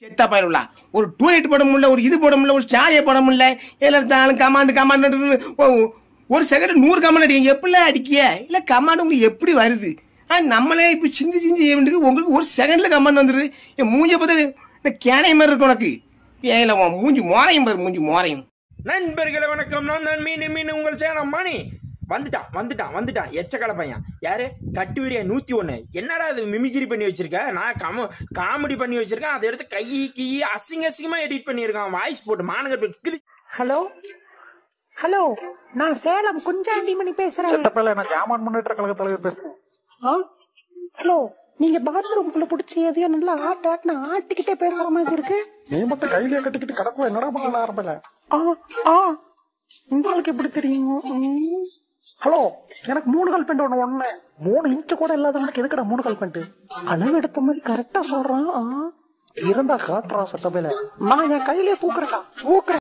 செத்தா பயிலுள்ள ஒரு டூலெட் போட முடியல ஒரு இது போட முடியல ஒரு ஸ்டாரியை போட முடியல எல்லாத்தாலும் கமாண்டு கமாண்டு ஒரு செகண்ட் நூறு கமாண்ட் அடிங்க எப்படிலாம் அடிக்கிய இல்ல கமாண்ட் உங்களுக்கு எப்படி வருது ஆ நம்மளே இப்ப சிந்தி சிந்தி வேண்டியது உங்களுக்கு ஒரு செகண்ட்ல கமாண்ட் வந்துருது என் மூஞ்ச பார்த்து கேனை மாதிரி இருக்கு உனக்கு ஏன் இல்ல உன் மூஞ்சி மோரையும் பாரு மூஞ்சி மோரையும் நண்பர்களே வணக்கம் நான் தான் மீன் மீன் உங்கள் சேனம் மணி வந்துட்டான் வந்துட்டான் வந்துட்டான் எச்சக்கலை பையன் யாரு கட்டுவிரியா நூத்தி ஒண்ணு என்னடா அது மிமிக்ரி பண்ணி வச்சிருக்க நான் கம காமெடி பண்ணி வச்சிருக்கேன் அதை எடுத்து கை கீ அசிங்க அசிங்கமா எடிட் பண்ணியிருக்கான் வாய்ஸ் போட்டு மானகட்டு கிளி ஹலோ ஹலோ நான் சேலம் குஞ்சாண்டிமணி பேசுறேன் சித்தப்பையில நான் ஜாமான் முன்னேற்ற கழக தலைவர் பேசுறேன் ஆ? ஹலோ நீங்க பாத்ரூம்குள்ள புடிச்சு எதையோ நல்லா ஆட்ட ஆட்டின ஆட்டிக்கிட்டே பேசுற மாதிரி இருக்கு நீ மட்டும் கையிலேயே கட்டிக்கிட்டு கிடக்கும் என்னடா பண்ண ஆரம்பில ஆ ஆ உங்களுக்கு எப்படி தெரியும் ம். ஹலோ எனக்கு மூணு கால் பெண்ட் ஒண்ணு ஒண்ணு மூணு இன்ச்சு கூட இல்லாதவனுக்கு எதுக்குடா மூணு கால் பெண்ட் அளவு எடுத்த மாதிரி கரெக்டா சொல்றான் ஆ. இருந்தா காட்டுறா சட்டப்பையில நான் என் கையிலே பூக்குறேன் பூக்குறேன்